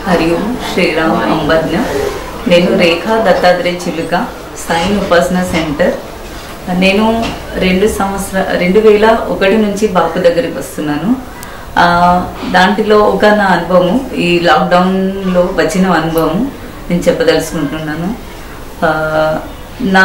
హరి ఓం శ్రీరామ్ అంబజ్ఞ నేను రేఖా దత్తాత్రేయ చిలుక సాయి ఉపాసన సెంటర్ నేను రెండు సంవత్సర రెండు వేల ఒకటి నుంచి బాపు దగ్గరికి వస్తున్నాను ఆ, దాంట్లో ఒక నా అనుభవము ఈ లాక్డౌన్లో వచ్చిన అనుభవం నేను చెప్పదలుచుకుంటున్నాను ఆ, నా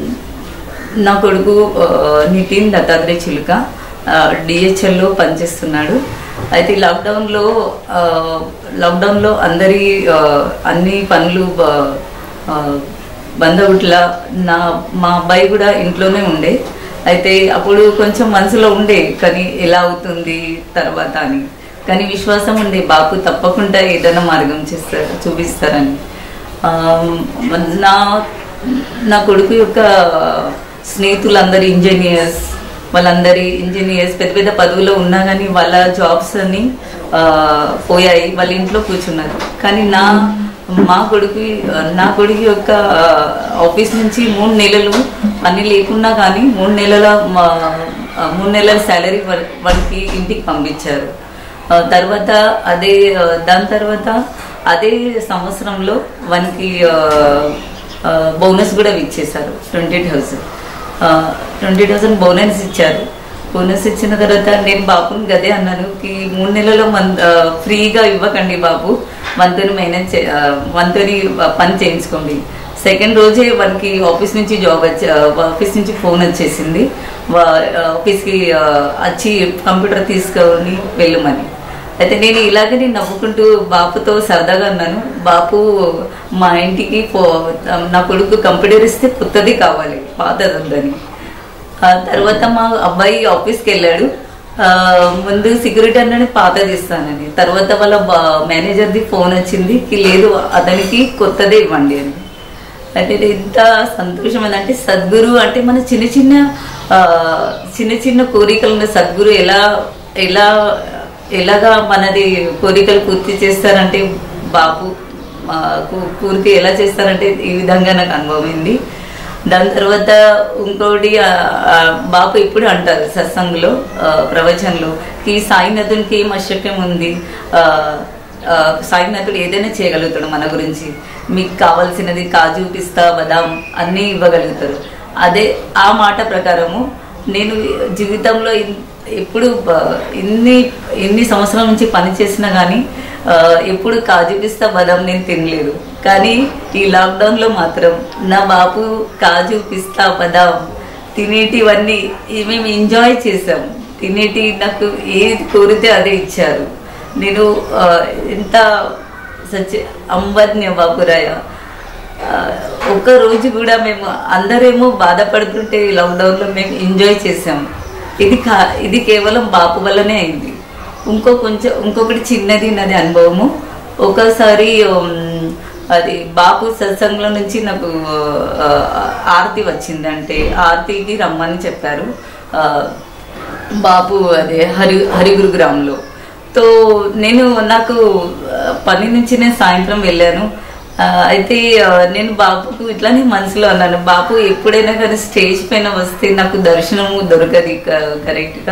నా కొడుకు ఆ, నితిన్ దత్తాత్రేయ చిలుక డిహెచ్ఎల్లో పనిచేస్తున్నాడు అయితే ఈ లాక్డౌన్లో ఆ, లాక్డౌన్లో అందరి ఆ, అన్ని పనులు బ- ఆ, బంద్ అవుట్లా నా మా అబ్బాయి కూడా ఇంట్లోనే ఉండే అయితే అప్పుడు కొంచెం మనసులో ఉండే కానీ ఎలా అవుతుంది తర్వాత అని కానీ విశ్వాసం ఉండే బాపు తప్పకుండా ఏదైనా మార్గం చేస్తారు చూపిస్తారని ఆ, నా నా కొడుకు యొక్క స్నేహితులందరూ ఇంజనీర్స్ వాళ్ళందరి ఇంజనీర్స్ పెద్ద పెద్ద పదవులో ఉన్నా కానీ వాళ్ళ జాబ్స్ అన్ని ఆ, పోయాయి వాళ్ళ ఇంట్లో కూర్చున్నారు కానీ నా మా కొడుకు నా కొడుకు యొక్క ఆ, ఆఫీస్ నుంచి మూడు నెలలు అన్ని లేకున్నా కానీ మూడు నెలల మా- ఆ, మూడు నెలల శాలరీ వాళ్ళకి ఇంటికి పంపించారు ఆ, తర్వాత అదే ఆ, దాని తర్వాత అదే సంవత్సరంలో వానికి బోనస్ కూడా ఇచ్చేశారు twenty thousand twenty thousand bonus ఇచ్చారు బోనస్ ఇచ్చిన తర్వాత నేను బాబుని గదే అన్నాను కి మూడు నెలల్లో మన్ ఆ, ఫ్రీగా ఇవ్వకండి బాబు మనతోని మేనేజ్ చే- ఆ, మనతోని పని చేయించుకోండి సెకండ్ రోజే వానికి ఆఫీస్ నుంచి జాబ్ వచ్చి ఆ, ఆఫీస్ నుంచి ఫోన్ వచ్చేసింది వా- ఆ, ఆఫీస్కి ఆ, వచ్చి కంప్యూటర్ తీసుకొని వెళ్ళమని అయితే నేను ఇలాగనే నవ్వుకుంటూ బాపుతో సరదాగా అన్నాను బాపు మా ఇంటికి పో నా కొడుకు కంప్యూటర్ ఇస్తే కొత్తది కావాలి పాతది వద్దని ఆ తర్వాత మా అబ్బాయి ఆఫీస్కి వెళ్ళాడు ఆ, ముందు సెక్యూరిటీ అన్నాడు పాతది ఇస్తానని తర్వాత వాళ్ళ బా- మేనేజర్ది ఫోన్ వచ్చింది "కి లేదు అతనికి కొత్తదే ఇవ్వండి అని అయితే ఇది ఎంత సంతోషం అంటే సద్గురు అంటే మన చిన్న చిన్న ఆ, చిన్న చిన్న కోరికలను సద్గురు ఎలా ఎలా ఎలాగా మనది కోరికలు పూర్తి చేస్తారంటే బాపు ఆ, కు- పూర్తి ఎలా చేస్తారంటే ఈ విధంగా నాకు అనుభవమైంది దాని తర్వాత ఇంకోటి ఆ, ఆ, బాపు ఇప్పుడు అంటారు సత్సంగ్లో ఆ, ప్రవచనంలో ఈ సాయినాథునికి ఏం అశక్యం ఉంది ఆ, ఆ, సాయినాథుడు ఏదైనా చేయగలుగుతాడు మన గురించి మీకు కావాల్సినది కాజు పిస్తా బదాం అన్నీ ఇవ్వగలుగుతారు అదే ఆ మాట ప్రకారము నేను జీవితంలో ఇన్- ఎప్పుడు బ- ఇన్ని ఇన్ని సంవత్సరాల నుంచి పని చేసినా కానీ ఆ, ఎప్పుడు కాజు పిస్తా బదాం నేను తినలేదు కానీ ఈ లాక్డౌన్లో మాత్రం నా బాబు కాజు పిస్తా బదాం తినేటివన్నీ ఇవి మేము ఎంజాయ్ చేసాం తినేటి నాకు ఏది కోరితే అదే ఇచ్చారు నేను ఆ, ఎంత సచ్ అంబజ్ఞ బాపురాయ ఆ, ఒక్క రోజు కూడా మేము అందరేమో బాధపడుతుంటే ఈ లాక్డౌన్లో మేము ఎంజాయ్ చేసాం ఇది కా ఇది కేవలం బాపు వల్లనే అయింది ఇంకో కొంచెం ఇంకొకటి చిన్నది నాది అనుభవము ఒకసారి ఉమ్, అది బాపు సత్సంగంలో నుంచి నాకు ఆ, ఆరతి వచ్చింది అంటే ఆరతికి రమ్మని చెప్పారు ఆ, బాపు అదే హరి హరిగురుగ్రామ్లో తో నేను నాకు ఆ, పని నుంచి నేను సాయంత్రం వెళ్ళాను ఆ, అయితే ఆ, నేను బాపుకు ఇట్లానే మనసులో అన్నాను బాపు ఎప్పుడైనా కానీ స్టేజ్ పైన వస్తే నాకు దర్శనము దొరకదు కరెక్ట్గా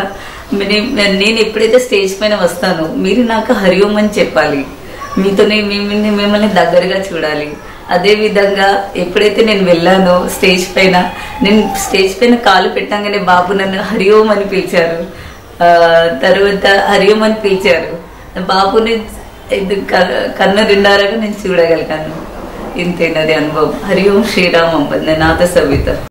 నేను ఎప్పుడైతే స్టేజ్ పైన వస్తానో మీరు నాకు హరి ఓం అని చెప్పాలి మీతోనే మిమ్మల్ని మిమ్మల్ని దగ్గరగా చూడాలి అదే విధంగా ఎప్పుడైతే నేను వెళ్ళానో స్టేజ్ పైన నేను స్టేజ్ పైన కాలు పెట్టంగానే బాబు నన్ను హరి ఓం అని పిలిచారు ఆ, తర్వాత హరి ఓం అని పిలిచారు బాబుని ఇది క- కన్ను రెండారగా నేను చూడగలిగాను ఇంతేనది అనుభవం హరి ఓం శ్రీరామం నాథ సవిత